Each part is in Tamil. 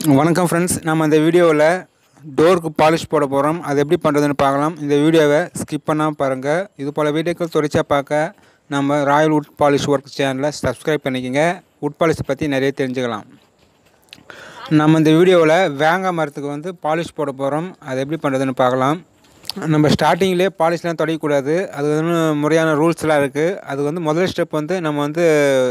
வணக்கம் ஃப்ரெண்ட்ஸ் நம்ம இந்த வீடியோவில் டோருக்கு பாலிஷ் போட போகிறோம் அது எப்படி பண்ணுறதுன்னு பார்க்கலாம் இந்த வீடியோவை ஸ்கிப் பண்ணாமல் பாருங்கள் இது போல் வீடியோக்கள் தொடர்ச்சியாக பார்க்க நம்ம ராயல் உட் பாலிஷ் ஒர்க் சேனலை சப்ஸ்கிரைப் பண்ணிக்கோங்க உட் பாலிஷ் பற்றி நிறைய தெரிஞ்சுக்கலாம் நம்ம இந்த வீடியோவில் வேங்காய் மரத்துக்கு வந்து பாலிஷ் போட போகிறோம் அது எப்படி பண்ணுறதுன்னு பார்க்கலாம் நம்ம ஸ்டார்டிங்லேயே பாலிஷ்லாம் தொடங்கக்கூடாது அது வந்து முறையான ரூல்ஸ்லாம் இருக்குது அது வந்து முதல் ஸ்டெப் வந்து நம்ம வந்து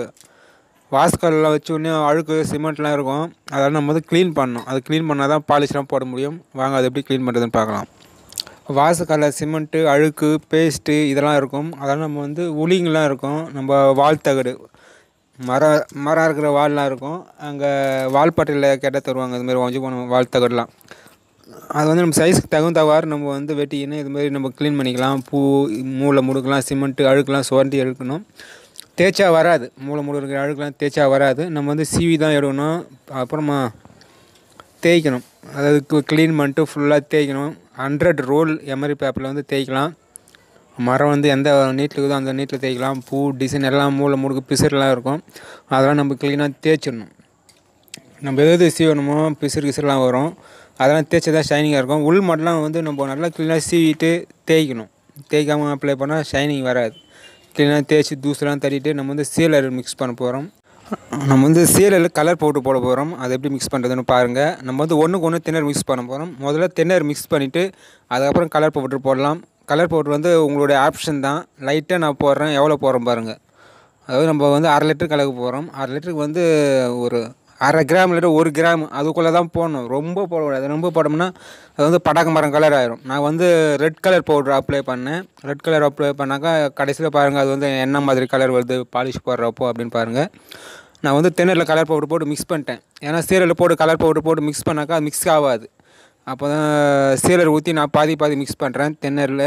வாஸ்கல்லாம் வச்சு இன்னும் அழுக்கு சிமெண்ட்லாம் இருக்கும் அதெல்லாம் நம்ம வந்து க்ளீன் பண்ணணும் அது க்ளீன் பண்ணால் தான் பாலிஷ்லாம் போட முடியும் வாங்க அது எப்படி க்ளீன் பண்ணுறதுன்னு பார்க்கலாம் வாசுக்கல்ல சிமெண்ட்டு அழுக்கு பேஸ்ட்டு இதெல்லாம் இருக்கும் அதெல்லாம் நம்ம வந்து உளிங்கெலாம் இருக்கும் நம்ம வால் தகடு மரம் மரம் இருக்கிற வால்லாம் இருக்கும் அங்கே வால்பட்டையில் கேட்டால் தருவாங்க இதுமாரி வஞ்சி போன வால் தகடுலாம் அது வந்து நம்ம சைஸ்க்கு தகுந்தவாறு நம்ம வந்து வெட்டிக்கின்னு இதுமாரி நம்ம க்ளீன் பண்ணிக்கலாம் பூ மூளை முடுக்கலாம் சிமெண்ட்டு அழுக்கெல்லாம் சுரண்டி எடுக்கணும் தேய்ச்சா வராது மூளை முடு இருக்கிற அழுக்கெல்லாம் தேய்ச்சா வராது நம்ம வந்து சீவி தான் எடுக்கணும் அப்புறமா தேய்க்கணும் அதாவது க்ளீன் பண்ணிட்டு ஃபுல்லாக தேய்க்கணும் ஹண்ட்ரட் ரோல் எமரி பேப்பரில் வந்து தேய்க்கலாம் மரம் வந்து எந்த நீட்டில் இருக்குதோ அந்த நீட்டில் தேய்க்கலாம் பூ டிசைன் எல்லாம் மூளை முடுக்கு பிசுறுலாம் இருக்கும் அதெல்லாம் நம்ம க்ளீனாக தேய்ச்சிடணும் நம்ம எது எது சீவணுமோ பிசுறு கிசுறுலாம் வரும் அதெல்லாம் தேய்ச்சா தான் ஷைனிங்காக இருக்கும் உள் மட்டும்லாம் வந்து நம்ம நல்லா க்ளீனாக சீவிட்டு தேய்க்கணும் தேய்க்காமல் அப்ளை பண்ணால் ஷைனிங் வராது க்ளீனாக தேய்ச்சி தூசெலாம் தட்டிட்டு நம்ம வந்து சீலர் மிக்ஸ் பண்ண போகிறோம் நம்ம வந்து சீலரில் கலர் பவுடர் போட போகிறோம் அதை எப்படி மிக்ஸ் பண்ணுறதுன்னு பாருங்கள் நம்ம வந்து ஒன்றுக்கு ஒன்று தின்னர் மிக்ஸ் பண்ண போகிறோம் முதல்ல தின்னர் மிக்ஸ் பண்ணிவிட்டு அதுக்கப்புறம் கலர் பவுடர் போடலாம் கலர் பவுடர் வந்து உங்களுடைய ஆப்ஷன் தான் லைட்டாக நான் போடுறேன் எவ்வளோ போடுறேன் பாருங்கள் அதாவது நம்ம வந்து அரை லிட்டர் கலக்கு போகிறோம் அரை லிட்டருக்கு வந்து ஒரு அரை கிராம் லிட்டர் ஒரு கிராம் அதுக்குள்ளே தான் போடணும் ரொம்ப போடக்கூடாது ரொம்ப போட்டோம்னா அது வந்து பட்டாக்க மரம் கலர் ஆயிரும் நான் வந்து ரெட் கலர் பவுடர் அப்ளை பண்ணேன் ரெட் கலர் அப்ளை பண்ணாக்கா கடைசியில் பாருங்கள் அது வந்து என்ன மாதிரி கலர் வருது பாலிஷ் போடுறப்போ அப்படின்னு பாருங்கள் நான் வந்து தென்னரில் கலர் பவுடர் போட்டு மிக்ஸ் பண்ணிட்டேன் ஏன்னா சீரலில் போட்டு கலர் பவுடர் போட்டு மிக்ஸ் பண்ணாக்கா அது மிக்ஸ் ஆகாது அப்போ தான் சீரல் ஊற்றி நான் பாதி பாதி மிக்ஸ் பண்ணுறேன் தென்னரில்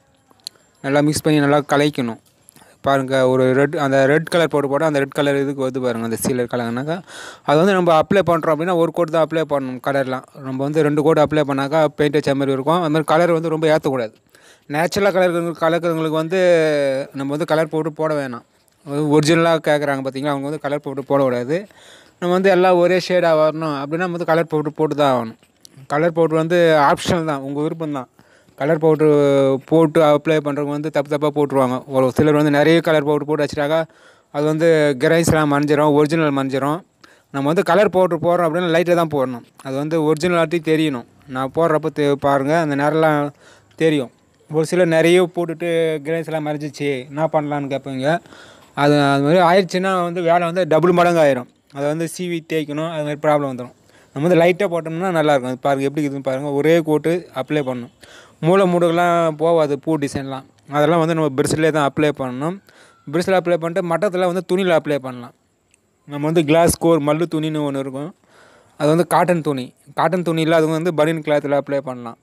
நல்லா மிக்ஸ் பண்ணி நல்லா கலைக்கணும் பாருங்கள் ஒரு ரெட் அந்த ரெட் கலர் போட்டு போட்டால் அந்த ரெட் கலர் இதுக்கு வந்து பாருங்கள் அந்த சீலர் கலர்னாக்கா அது வந்து நம்ம அப்ளை பண்ணுறோம் அப்படின்னா ஒரு கோட் தான் அப்ளை பண்ணணும் கலர்லாம் நம்ம வந்து ரெண்டு கோட் அப்ளை பண்ணாக்கா பெயிண்ட் வச்ச மாதிரி இருக்கும் அது மாதிரி கலர் வந்து ரொம்ப ஏற்றக்கூடாது நேச்சுரலாக கலர் கலக்கிறவங்களுக்கு வந்து நம்ம வந்து கலர் போட்டு போட வேணாம் ஒரிஜினலாக கேட்குறாங்க பார்த்தீங்களா அவங்க வந்து கலர் போட்டு போடக்கூடாது நம்ம வந்து எல்லாம் ஒரே ஷேடாக வரணும் அப்படின்னா நம்ம வந்து கலர் பவுட்ரு போட்டு தான் ஆகணும் கலர் பவுட்ரு வந்து ஆப்ஷனல் தான் உங்கள் விருப்பம் தான் கலர் பவுட்ரு போட்டு அப்ளை பண்ணுறவங்க வந்து தப்பு தப்பாக போட்டுருவாங்க ஒரு சிலர் வந்து நிறைய கலர் பவுட்ரு போட்டு வச்சுட்டாக்கா அது வந்து கிரைஸ்லாம் மறைஞ்சிரும் ஒரிஜினல் மறைஞ்சிரும் நம்ம வந்து கலர் பவுட்ரு போடுறோம் அப்படின்னா லைட்டாக தான் போடணும் அது வந்து ஒரிஜினலாட்டி தெரியணும் நான் போடுறப்ப தெ பாருங்கள் அந்த நேரம்லாம் தெரியும் ஒரு சிலர் நிறைய போட்டுட்டு கிரைஸ்லாம் மறைஞ்சிச்சு என்ன பண்ணலான்னு கேட்பீங்க அது அது மாதிரி ஆயிடுச்சுன்னா வந்து வேலை வந்து டபுள் மடங்கு ஆயிரும் அதை வந்து சீவி தேய்க்கணும் அது மாதிரி ப்ராப்ளம் வந்துடும் நம்ம வந்து லைட்டாக போட்டோம்னா நல்லாயிருக்கும் பாருங்கள் எப்படி இருக்குதுன்னு பாருங்கள் ஒரே கோட்டு அப்ளை பண்ணணும் மூளை மூடுகெல்லாம் போகாது பூ டிசைன்லாம் அதெல்லாம் வந்து நம்ம பிரிஸ்லே தான் அப்ளை பண்ணணும் பிரிஸ்ல அப்ளை பண்ணிட்டு மட்டத்தில் வந்து துணியில் அப்ளை பண்ணலாம் நம்ம வந்து கிளாஸ் கோர் மல்லு துணின்னு ஒன்று இருக்கும் அது வந்து காட்டன் துணி காட்டன் துணி இல்லாதவங்க வந்து பனியன் கிளாத்தில் அப்ளை பண்ணலாம்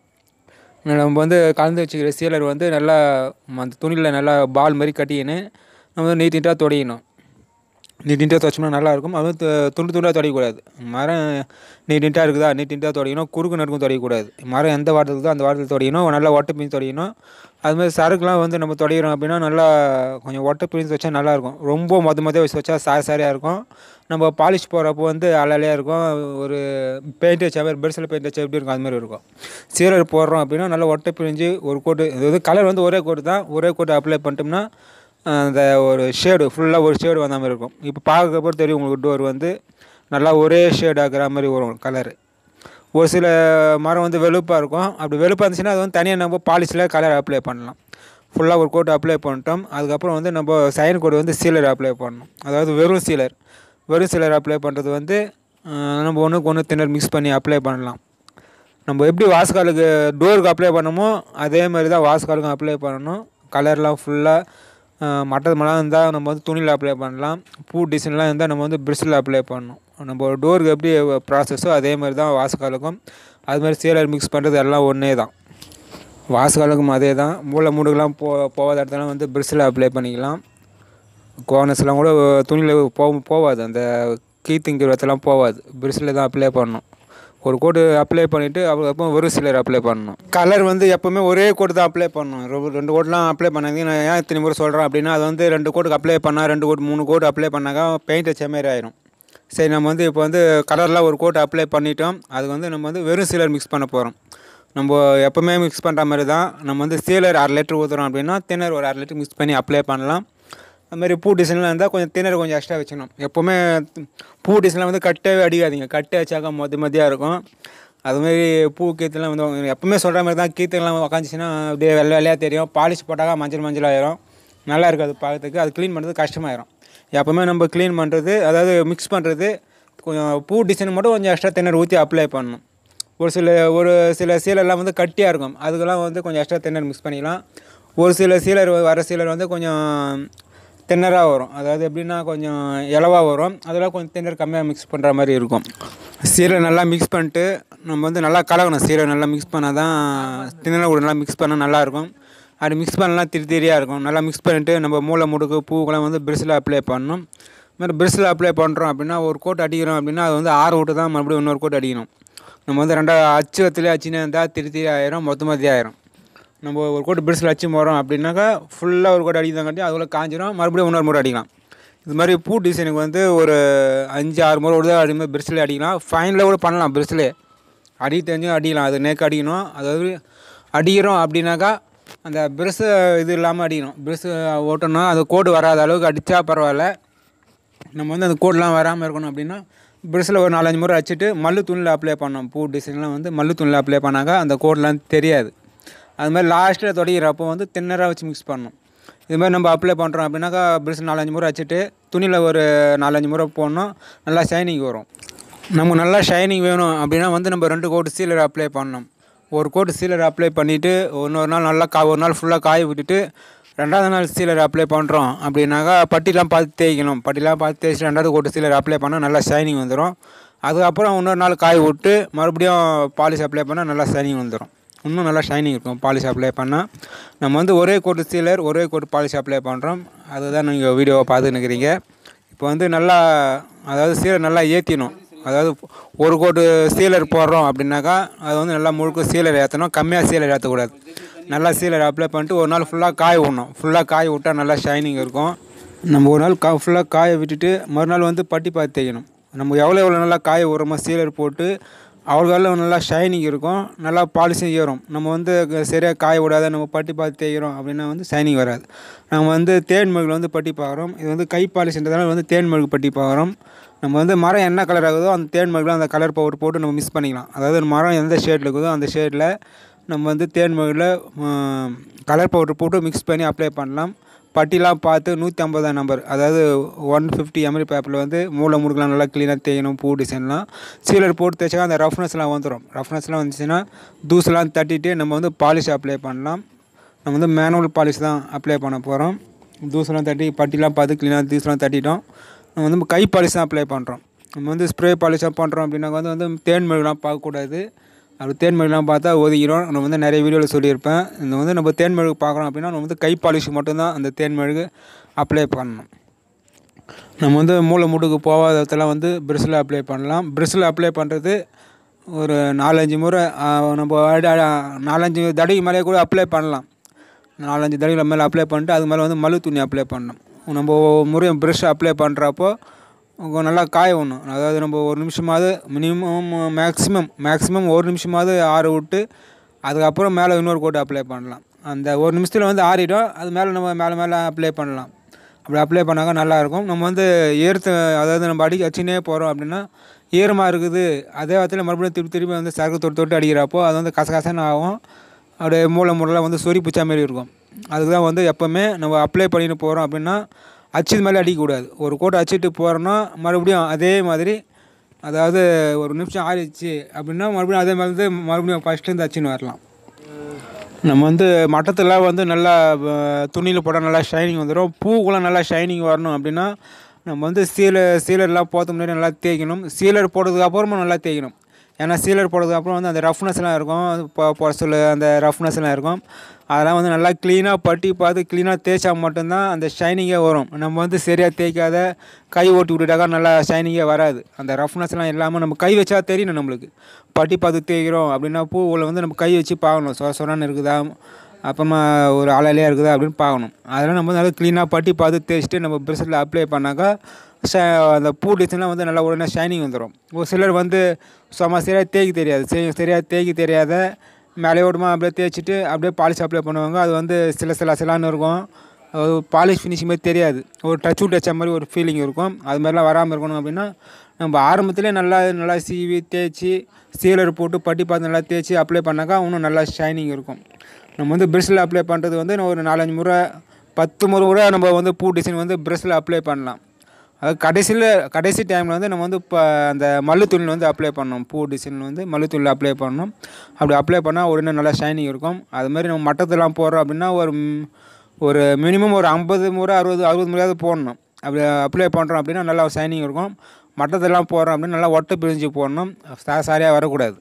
நம்ம வந்து கலந்து வச்சுக்கிற சீலர் வந்து நல்லா அந்த துணியில் நல்லா பால் மாதிரி கட்டிக்கின்னு நம்ம வந்து நீட் நீட்டாக தொடையணும் நீட் நீட்டாக துவச்சோம்னா நல்லாயிருக்கும் அது வந்து துண்டு துண்டாக தொடையக்கூடாது மரம் நீட் நீட்டாக இருக்குதா நீட் நீட்டாக தொடையணும் குறுக்கு நடுக்கும் தொடையக்கூடாது மரம் எந்த வாரத்தில் இருக்குதோ அந்த வாரத்தில் தொடையணும் நல்லா ஒட்டை பிஞ்சு தொடையணும் அதுமாதிரி சரக்குலாம் வந்து நம்ம தொடைகிறோம் அப்படின்னா நல்லா கொஞ்சம் ஒட்டை பிஞ்சு வச்சா நல்லாயிருக்கும் ரொம்ப மொத மொதல் வச்சு வச்சா சாரி சாரியாக இருக்கும் நம்ம பாலிஷ் போடுறப்போ வந்து அலையாக இருக்கும் ஒரு பெயிண்ட் வச்ச மாதிரி பெருசில் பெயிண்ட் வச்சா எப்படி இருக்கும் அது மாதிரி இருக்கும் சீரர் போடுறோம் அப்படின்னா நல்லா ஒட்டை பிரிஞ்சு ஒரு கோட்டு இது கலர் வந்து ஒரே கோட்டு தான் ஒரே கோட்டு அப்ளை பண்ணிட்டோம்னா அந்த ஒரு ஷேடு ஃபுல்லாக ஒரு ஷேடு வந்த மாதிரி இருக்கும் இப்போ பார்க்கப்போ தெரியும் உங்களுக்கு டோர் வந்து நல்லா ஒரே ஷேட் ஆகிற மாதிரி வரும் கலரு ஒரு சில மரம் வந்து வெளுப்பாக இருக்கும் அப்படி வெளுப்பாக இருந்துச்சுன்னா அது வந்து தனியாக நம்ம பாலிஷில் கலர் அப்ளை பண்ணலாம் ஃபுல்லாக ஒரு கோட் அப்ளை பண்ணிட்டோம் அதுக்கப்புறம் வந்து நம்ம சைன் கோடு வந்து சீலர் அப்ளை பண்ணணும் அதாவது வெறும் சீலர் வெறும் சீலர் அப்ளை பண்ணுறது வந்து நம்ம ஒன்றுக்கு ஒன்று திணறு மிக்ஸ் பண்ணி அப்ளை பண்ணலாம் நம்ம எப்படி வாஸ்காலுக்கு டோருக்கு அப்ளை பண்ணமோ அதே மாதிரி தான் வாஸ்காலுக்கும் அப்ளை பண்ணணும் கலர்லாம் ஃபுல்லாக மற்றது மரம் இருந்தால் நம்ம வந்து துணியில் அப்ளை பண்ணலாம் பூ டிசைன்லாம் இருந்தால் நம்ம வந்து பிரிஸ்டில் அப்ளை பண்ணணும் நம்ம டோருக்கு எப்படி ப்ராசஸோ அதே மாதிரி தான் வாசகாலுக்கும் அது மாதிரி சீலர் மிக்ஸ் பண்ணுறது எல்லாம் ஒன்றே தான் வாசகாலுக்கும் அதே தான் மூளை மூடுகள்லாம் போ போகாத இடத்துலாம் வந்து பிரிஸ்டில் அப்ளை பண்ணிக்கலாம் கோனஸ்லாம் கூட துணியில் போ போகாது அந்த கீத்திங்கிற இடத்துலாம் போகாது பிரிஸ்டில் தான் அப்ளை பண்ணணும் ஒரு கோட்டு அப்ளை பண்ணிவிட்டு அதுக்கப்புறம் ஒரு சிலர் அப்ளை பண்ணணும் கலர் வந்து எப்போவுமே ஒரே கோட்டு தான் அப்ளை பண்ணணும் ரொம்ப ரெண்டு கோட்லாம் அப்ளை பண்ணாங்க நான் ஏன் இத்தனை முறை சொல்கிறேன் அப்படின்னா அது வந்து ரெண்டு கோட்டுக்கு அப்ளை பண்ணால் ரெண்டு கோட் மூணு கோட் அப்ளை பண்ணாக்கா பெயிண்ட் வச்ச மாதிரி ஆயிரும் சரி நம்ம வந்து இப்போ வந்து கலரில் ஒரு கோட் அப்ளை பண்ணிட்டோம் அதுக்கு வந்து நம்ம வந்து வெறும் சீலர் மிக்ஸ் பண்ண போகிறோம் நம்ம எப்போவுமே மிக்ஸ் பண்ணுற மாதிரி தான் நம்ம வந்து சீலர் அரை லிட்டர் ஊற்றுறோம் அப்படின்னா தின்னர் ஒரு அரை லிட்டர் மிக்ஸ் பண்ணி அப்ளை பண்ணலாம் அதுமாதிரி பூ டிசைனில் இருந்தால் கொஞ்சம் தின்னர் கொஞ்சம் எக்ஸ்ட்ரா வச்சுக்கணும் எப்போவுமே பூ டிசைனில் வந்து கட்டவே அடிக்காதீங்க கட்டை வச்சாக்கா மொத்த மதியாக இருக்கும் அதுமாரி பூ கீத்துலாம் வந்து எப்போவுமே சொல்கிற மாதிரி தான் கீத்துலாம் உக்காந்துச்சுன்னா அப்படியே வெள்ளை வெள்ளையாக தெரியும் பாலிஷ் போட்டாக்கா மஞ்சள் மஞ்சள் ஆயிரும் நல்லா இருக்காது பார்க்கறதுக்கு அது க்ளீன் பண்ணுறது கஷ்டமாயிரும் எப்போவுமே நம்ம க்ளீன் பண்ணுறது அதாவது மிக்ஸ் பண்ணுறது கொஞ்சம் பூ டிசைன் மட்டும் கொஞ்சம் எக்ஸ்ட்ரா தின்னர் ஊற்றி அப்ளை பண்ணணும் ஒரு சில ஒரு சில சீலர்லாம் வந்து கட்டியாக இருக்கும் அதுக்கெல்லாம் வந்து கொஞ்சம் எக்ஸ்ட்ரா தின்னர் மிக்ஸ் பண்ணிக்கலாம் ஒரு சில சீலர் வர சீலர் வந்து கொஞ்சம் தின்னராக வரும் அதாவது எப்படின்னா கொஞ்சம் இலவாக வரும் அதெல்லாம் கொஞ்சம் தின்னர் கம்மியாக மிக்ஸ் பண்ணுற மாதிரி இருக்கும் சீரை நல்லா மிக்ஸ் பண்ணிட்டு நம்ம வந்து நல்லா கலக்கணும் சீரை நல்லா மிக்ஸ் பண்ணால் தான் தின்னரை கூட நல்லா மிக்ஸ் பண்ணால் நல்லாயிருக்கும் அப்படி மிக்ஸ் பண்ணலாம் திரி திரியாக இருக்கும் நல்லா மிக்ஸ் பண்ணிவிட்டு நம்ம மூளை முடுக்கு பூக்கெல்லாம் வந்து பிரிஸில் அப்ளை பண்ணணும் இது மாதிரி பிரிஸில் அப்ளை பண்ணுறோம் அப்படின்னா ஒரு கோட் அடிக்கிறோம் அப்படின்னா அது வந்து ஆறு விட்டு தான் மறுபடியும் இன்னொரு கோட் அடிக்கணும் நம்ம வந்து ரெண்டாவது அச்சு வத்துல அச்சுனே இருந்தால் திரி திரி ஆயிரும் மொத்தமாக ஆயிரும் நம்ம ஒரு கோட்டு பிரிஸில் அச்சு போகிறோம் அப்படின்னாக்கா ஃபுல்லாக ஒரு கோட் அடிக்கிறதாங்காட்டி அதுக்குள்ளே காஞ்சிரும் மறுபடியும் இன்னொரு முறை அடிக்கலாம் இது மாதிரி பூ டிசைனுக்கு வந்து ஒரு அஞ்சு ஆறு முறை விடுதல் அடிக்கும்போது பிரிஸில் அடிக்கலாம் ஃபைனில் கூட பண்ணலாம் பிரிஸில் அடி தெரிஞ்சும் அடிக்கலாம் அது நேக்கு அடிக்கணும் அதாவது அடிக்கிறோம் அப்படின்னாக்கா அந்த பிரிஸு இது இல்லாமல் அடிக்கணும் பிரிஸு ஓட்டணும் அது கோடு வராத அளவுக்கு அடித்தா பரவாயில்ல நம்ம வந்து அந்த கோடெலாம் வராமல் இருக்கணும் அப்படின்னா பிரிஸில் ஒரு நாலஞ்சு முறை அடிச்சுட்டு மல்லு துணியில் அப்ளை பண்ணோம் பூ டிசைன்லாம் வந்து மல்லு துணியில் அப்ளை பண்ணாக்கா அந்த கோடெலாம் தெரியாது அது மாதிரி லாஸ்ட்டில் தொடங்கிறப்போ வந்து தின்னராக வச்சு மிக்ஸ் பண்ணணும் இது மாதிரி நம்ம அப்ளை பண்ணுறோம் அப்படின்னாக்கா பிரிஸ் நாலஞ்சு முறை வச்சுட்டு துணியில் ஒரு நாலஞ்சு முறை போடணும் நல்லா ஷைனிங் வரும் நமக்கு நல்லா ஷைனிங் வேணும் அப்படின்னா வந்து நம்ம ரெண்டு கோட்டு சீலர் அப்ளை பண்ணணும் ஒரு கோட்டு சீலர் அப்ளை பண்ணிவிட்டு இன்னொரு நாள் நல்லா கா ஒரு நாள் ஃபுல்லாக காய விட்டுட்டு ரெண்டாவது நாள் சீலர் அப்ளை பண்ணுறோம் அப்படின்னாக்கா பட்டிலாம் பார்த்து தேய்க்கணும் பட்டிலாம் பார்த்து தேய்ச்சி ரெண்டாவது கோட்டு சீலர் அப்ளை பண்ணால் நல்லா ஷைனிங் வந்துடும் அதுக்கப்புறம் இன்னொரு நாள் காய விட்டு மறுபடியும் பாலிஷ் அப்ளை பண்ணால் நல்லா ஷைனிங் வந்துடும் இன்னும் நல்லா ஷைனிங் இருக்கும் பாலிஷ் அப்ளை பண்ணால் நம்ம வந்து ஒரே கோட்டு சீலர் ஒரே கோட்டு பாலிஷ் அப்ளை பண்ணுறோம் அதுதான் நீங்கள் வீடியோவை பார்த்துன்னு இருக்கிறீங்க இப்போ வந்து நல்லா அதாவது சீலர் நல்லா ஏற்றிடணும் அதாவது ஒரு கோட்டு சீலர் போடுறோம் அப்படின்னாக்கா அது வந்து நல்லா முழுக்க சீலர் ஏற்றணும் கம்மியாக சீலர் ஏற்றக்கூடாது நல்லா சீலர் அப்ளை பண்ணிட்டு ஒரு நாள் ஃபுல்லாக காய விடணும் ஃபுல்லாக காய விட்டால் நல்லா ஷைனிங் இருக்கும் நம்ம ஒரு நாள் கா ஃபுல்லாக காய விட்டுட்டு மறுநாள் வந்து பட்டி பார்த்து தேய்க்கணும் நம்ம எவ்வளோ எவ்வளோ நல்லா காய விடுறோமோ சீலர் போட்டு அவ்வளோ நல்லா ஷைனிங் இருக்கும் நல்லா பாலிஷும் ஏறும் நம்ம வந்து சரியாக காய விடாத நம்ம பட்டி பார்த்து தேய்க்கிறோம் அப்படின்னா வந்து ஷைனிங் வராது நம்ம வந்து தேன் மெழுகில் வந்து பட்டி பார்க்குறோம் இது வந்து கை பாலிஷ்ன்றதால வந்து தேன் மெழுகு பட்டி பார்க்குறோம் நம்ம வந்து மரம் என்ன கலர் ஆகுதோ அந்த தேன் மெழுகில் அந்த கலர் பவுடர் போட்டு நம்ம மிக்ஸ் பண்ணிக்கலாம் அதாவது மரம் எந்த ஷேடில் இருக்குதோ அந்த ஷேடில் நம்ம வந்து தேன் மெழுகில் கலர் பவுடர் போட்டு மிக்ஸ் பண்ணி அப்ளை பண்ணலாம் பட்டிலாம் பார்த்து நூற்றி ஐம்பதாம் நம்பர் அதாவது ஒன் ஃபிஃப்டி எம்எல் பேப்பரில் வந்து மூளை முடுக்கலாம் நல்லா க்ளீனாக தேய்க்கணும் பூ டிசைன்லாம் சீலர் போட்டு தேய்ச்சா அந்த ரஃப்னஸ்லாம் வந்துடும் ரஃப்னஸ்லாம் வந்துச்சுன்னா தூசெலாம் தட்டிட்டு நம்ம வந்து பாலிஷ் அப்ளை பண்ணலாம் நம்ம வந்து மேனுவல் பாலிஷ் தான் அப்ளை பண்ண போகிறோம் தூசெலாம் தட்டி பட்டிலாம் பார்த்து க்ளீனாக தூசெலாம் தட்டிட்டோம் நம்ம வந்து கை பாலிஷ் தான் அப்ளை பண்ணுறோம் நம்ம வந்து ஸ்ப்ரே பாலிஷாக பண்ணுறோம் அப்படின்னா வந்து வந்து தேன் மெழுகுலாம் பார்க்கக்கூடாது அப்படி தேன் மெழுகுலாம் பார்த்தா ஒதுக்கிறோம் நம்ம வந்து நிறைய வீடியோவில் சொல்லியிருப்பேன் இந்த வந்து நம்ம தேன் மெழுகு பார்க்குறோம் அப்படின்னா நம்ம வந்து கை பாலிஷ் மட்டும்தான் அந்த தேன் மெழுகு அப்ளை பண்ணணும் நம்ம வந்து மூளை முடுக்கு போகாததெல்லாம் வந்து பிரிஸில் அப்ளை பண்ணலாம் பிரிஸில் அப்ளை பண்ணுறது ஒரு நாலஞ்சு முறை நம்ம நாலஞ்சு தடைக்கு மேலே கூட அப்ளை பண்ணலாம் நாலஞ்சு தடைகள் மேலே அப்ளை பண்ணிட்டு அது மேலே வந்து மல்லு துணி அப்ளை பண்ணணும் நம்ம முறையும் ப்ரெஷ் அப்ளை பண்ணுறப்போ நல்லா காய விடணும் அதாவது நம்ம ஒரு நிமிஷமாவது மினிமம் மேக்ஸிமம் மேக்ஸிமம் ஒரு நிமிஷமாவது ஆற விட்டு அதுக்கப்புறம் மேலே இன்னொரு கோட்டு அப்ளை பண்ணலாம் அந்த ஒரு நிமிஷத்தில் வந்து ஆறிடும் அது மேலே நம்ம மேலே மேலே அப்ளை பண்ணலாம் அப்படி அப்ளை பண்ணாக்க நல்லாயிருக்கும் நம்ம வந்து ஏற்று அதாவது நம்ம அடி வச்சுனே போகிறோம் அப்படின்னா ஈரமாக இருக்குது அதே இடத்துல மறுபடியும் திருப்பி திருப்பி வந்து சரக்கு தொட்டு தொட்டு அடிக்கிறப்போ அது வந்து கசகசன்னு ஆகும் அப்படியே மூளை மூளைலாம் வந்து சொறி பிடிச்ச மாதிரி இருக்கும் அதுக்கு தான் வந்து எப்போவுமே நம்ம அப்ளை பண்ணிட்டு போகிறோம் அப்படின்னா அச்சது மேலே அடிக்கக்கூடாது ஒரு கோட்டை அச்சிட்டு போகிறோன்னா மறுபடியும் அதே மாதிரி அதாவது ஒரு நிமிஷம் ஆறிடுச்சு அப்படின்னா மறுபடியும் அதே மாதிரி வந்து மறுபடியும் ஃபஸ்ட்லேருந்து அச்சுன்னு வரலாம் நம்ம வந்து மட்டத்தில் வந்து நல்லா துணியில் போட்டால் நல்லா ஷைனிங் வந்துடும் பூக்கெலாம் நல்லா ஷைனிங் வரணும் அப்படின்னா நம்ம வந்து சீலர் சீலர்லாம் போகிறதுக்கு முன்னாடி நல்லா தேய்க்கணும் சீலர் போடுறதுக்கு அப்புறமா நல்லா தேய்க்கணும் ஏன்னா சீலர் போடுறதுக்கு அப்புறம் வந்து அந்த ரஃப்னஸ்லாம் இருக்கும் இப்போ பொறசல் அந்த ரஃப்னஸ்லாம் இருக்கும் அதெல்லாம் வந்து நல்லா க்ளீனாக பட்டி பார்த்து க்ளீனாக தேய்ச்சா மட்டும்தான் அந்த ஷைனிங்கே வரும் நம்ம வந்து சரியாக தேய்க்காத கை ஓட்டி விட்டுட்டாக்கா நல்லா ஷைனிங்கே வராது அந்த ரஃப்னஸ்லாம் இல்லாமல் நம்ம கை வச்சா தெரியணும் நம்மளுக்கு பட்டி பார்த்து தேய்க்கிறோம் அப்படின்னா பூவில் வந்து நம்ம கை வச்சு பார்க்கணும் சொர சொரான்னு இருக்குதா அப்புறமா ஒரு அலையிலையாக இருக்குதா அப்படின்னு பார்க்கணும் அதெல்லாம் நம்ம நல்லா க்ளீனாக பட்டி பார்த்து தேய்ச்சிட்டு நம்ம ப்ரெஷ்ஷில் அப்ளை பண்ணாக்கா ஷ அந்த பூ டிசைன்லாம் வந்து நல்லா உடனே ஷைனிங் வந்துடும் ஒரு சிலர் வந்து சும்மா சரியாக தேய்க்க தெரியாது சரி சரியாக தேய்க்க தெரியாத மேலேயோட்டமா அப்படியே தேய்ச்சிட்டு அப்படியே பாலிஷ் அப்ளை பண்ணுவாங்க அது வந்து சில சில சிலான்னு இருக்கும் அது பாலிஷ் ஃபினிஷிங் மாதிரி தெரியாது ஒரு டச் விட்டு வச்ச மாதிரி ஒரு ஃபீலிங் இருக்கும் அது மாதிரிலாம் வராமல் இருக்கணும் அப்படின்னா நம்ம ஆரம்பத்திலே நல்லா நல்லா சீவி தேய்ச்சி சீலர் போட்டு பட்டி பார்த்து நல்லா தேய்ச்சி அப்ளை பண்ணாக்கா இன்னும் நல்லா ஷைனிங் இருக்கும் நம்ம வந்து ப்ரெஷ்ஷில் அப்ளை பண்ணுறது வந்து ஒரு நாலஞ்சு முறை பத்து முறை கூட நம்ம வந்து பூ டிசைன் வந்து ப்ரெஷ்ஷில் அப்ளை பண்ணலாம் அது கடைசியில் கடைசி டைமில் வந்து நம்ம வந்து இப்போ அந்த மல்லு துணியில் வந்து அப்ளை பண்ணணும் பூ டிசைன் வந்து மல்லு துணியில் அப்ளை பண்ணணும் அப்படி அப்ளை பண்ணால் உடனே நல்லா ஷைனிங் இருக்கும் அது மாதிரி நம்ம மட்டத்தெல்லாம் போடுறோம் அப்படின்னா ஒரு ம், ஒரு மினிமம் ஒரு ஐம்பது முறை அறுபது அறுபது முறையாவது போடணும் அப்படி அப்ளை பண்ணுறோம் அப்படின்னா நல்லா ஷைனிங் இருக்கும் மட்டத்தெல்லாம் போடுறோம் அப்படின்னா நல்லா ஒட்டை பிரிஞ்சு போடணும் சா சாரியாக வரக்கூடாது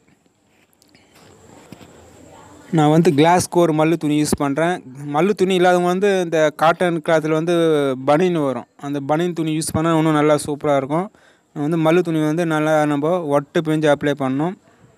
நான் வந்து கிளாஸ்க்கு ஒரு மல்லு துணி யூஸ் பண்ணுறேன் மல்லு துணி இல்லாதவங்க வந்து இந்த காட்டன் கிளாத்தில் வந்து பனின் வரும் அந்த பனின் துணி யூஸ் பண்ணால் இன்னும் நல்லா சூப்பராக இருக்கும் நான் வந்து மல்லு துணி வந்து நல்லா நம்ம ஒட்டு பிழிஞ்சு அப்ளை பண்ணணும்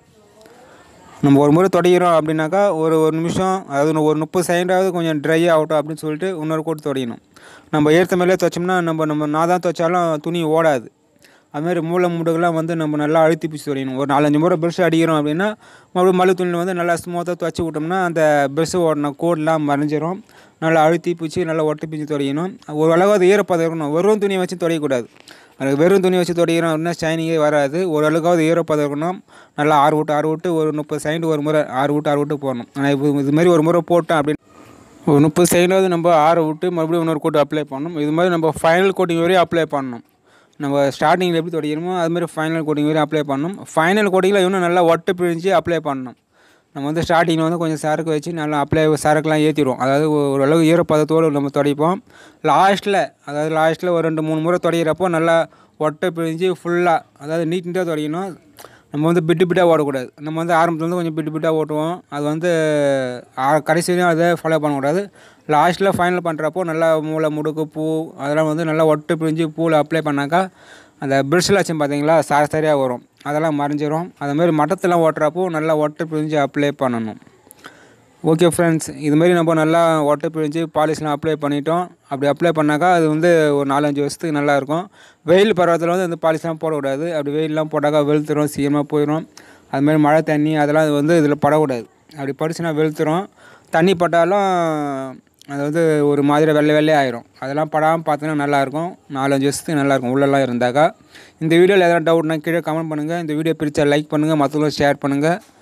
நம்ம ஒரு முறை துடைக்கிறோம் அப்படின்னாக்கா ஒரு ஒரு நிமிஷம் அதாவது ஒரு முப்பது செகண்டாவது கொஞ்சம் ட்ரை ஆகட்டும் அப்படின்னு சொல்லிட்டு இன்னொரு கோட்டு துடைக்கணும் நம்ம ஏற்ற மேலே துவைச்சோம்னா நம்ம நம்ம நான் தான் துவைச்சாலும் துணி ஓடாது அதுமாதிரி மூளை முடுகெல்லாம் வந்து நம்ம நல்லா அழுத்தி பிடிச்சி துடைக்கணும் ஒரு நாலஞ்சு முறை ப்ரெஷ் அடிக்கிறோம் அப்படின்னா மறுபடியும் மல்லு துணியில் வந்து நல்லா ஸ்மூத்தாக துவைச்சி விட்டோம்னா அந்த ப்ரெஷ் ஓடணும் கோடெலாம் மறைஞ்சிரும் நல்லா அழுத்தி பிடிச்சி நல்லா ஒட்டி பிடிச்சி துடைக்கணும் ஒரு அளவாவது ஈரப்பதம் இருக்கணும் வெறும் துணியை வச்சு துடைக்கக்கூடாது அது வெறும் துணி வச்சு துடைக்கிறோம் அப்படின்னா ஷைனிங்கே வராது ஒரு அளவுக்காவது ஈரப்பதம் இருக்கணும் நல்லா ஆறு விட்டு ஆறு விட்டு ஒரு முப்பது செகண்ட் ஒரு முறை ஆறு விட்டு ஆறு விட்டு போடணும் ஆனால் இப்போ இது மாதிரி ஒரு முறை போட்டோம் அப்படின்னு ஒரு முப்பது செகண்டாவது நம்ம ஆற விட்டு மறுபடியும் இன்னொரு கோட் அப்ளை பண்ணணும் இது மாதிரி நம்ம ஃபைனல் கோட்டிங் வரையும் அப்ளை பண்ணணும் நம்ம ஸ்டார்டிங்கில் எப்படி துடைக்கிறோமோ அது மாதிரி ஃபைனல் கோட்டிங் வரையும் அப்ளை பண்ணணும் ஃபைனல் கோட்டிங்கில் இன்னும் நல்லா ஒட்டு பிழிஞ்சு அப்ளை பண்ணணும் நம்ம வந்து ஸ்டார்டிங்கில் வந்து கொஞ்சம் சரக்கு வச்சு நல்லா அப்ளை சரக்குலாம் ஏற்றிடுவோம் அதாவது ஓரளவு ஈரப்பதத்தோடு நம்ம துடைப்போம் லாஸ்ட்டில் அதாவது லாஸ்ட்டில் ஒரு ரெண்டு மூணு முறை துடைக்கிறப்போ நல்லா ஒட்டை பிழிஞ்சு ஃபுல்லாக அதாவது நீட் நீட்டாக துடைக்கணும் நம்ம வந்து பிட்டு பிட்டாக ஓடக்கூடாது நம்ம வந்து ஆரம்பத்துல வந்து கொஞ்சம் பிட்டு பிட்டாக ஓட்டுவோம் அது வந்து ஆ- கடைசி வரையும் அதை ஃபாலோ பண்ணக்கூடாது லாஸ்ட்டில் ஃபைனல் பண்ணுறப்போ நல்லா மூளை முடுக்கு பூ அதெல்லாம் வந்து நல்லா ஒட்டு பிழிஞ்சு பூவில் அப்ளை பண்ணாக்கா அந்த பிரிட்ஸில் வச்சு பார்த்தீங்களா சாரி சாரியாக வரும் அதெல்லாம் மறைஞ்சிரும் அது மாதிரி மட்டத்தெல்லாம் ஓட்டுறப்போ நல்லா ஒட்டு பிழிஞ்சு அப்ளை பண்ணணும் ஓகே ஃப்ரெண்ட்ஸ் இது மாதிரி நம்ம நல்லா ஒட்டை பிழிஞ்சு பாலிஷ்லாம் அப்ளை பண்ணிட்டோம் அப்படி அப்ளை பண்ணாக்கா அது வந்து ஒரு நாலஞ்சு வருஷத்துக்கு நல்லா இருக்கும் வெயில் பருவத்தில் வந்து அந்த பாலிஷ்லாம் போடக்கூடாது அப்படி வெயிலெலாம் போட்டாக்கா வெளுத்துரும் சீக்கிரமாக போயிடும் அது மாதிரி மழை தண்ணி அதெல்லாம் அது வந்து இதில் படக்கூடாது அப்படி படிச்சுனா வெளுத்துரும் தண்ணி பட்டாலும் அது வந்து ஒரு மாதிரி வெள்ளை வெள்ளை ஆயிரும் அதெல்லாம் படாமல் பார்த்தீங்கன்னா நல்லாயிருக்கும் நாலஞ்சு வருஷத்துக்கு நல்லாயிருக்கும் உள்ளெல்லாம் இருந்தாக்கா இந்த வீடியோவில் எதனா டவுட்னா கீழே கமெண்ட் பண்ணுங்கள் இந்த வீடியோ பிடிச்சா லைக் பண்ணுங்கள் மற்றவங்களும் ஷேர் பண்ணுங்கள்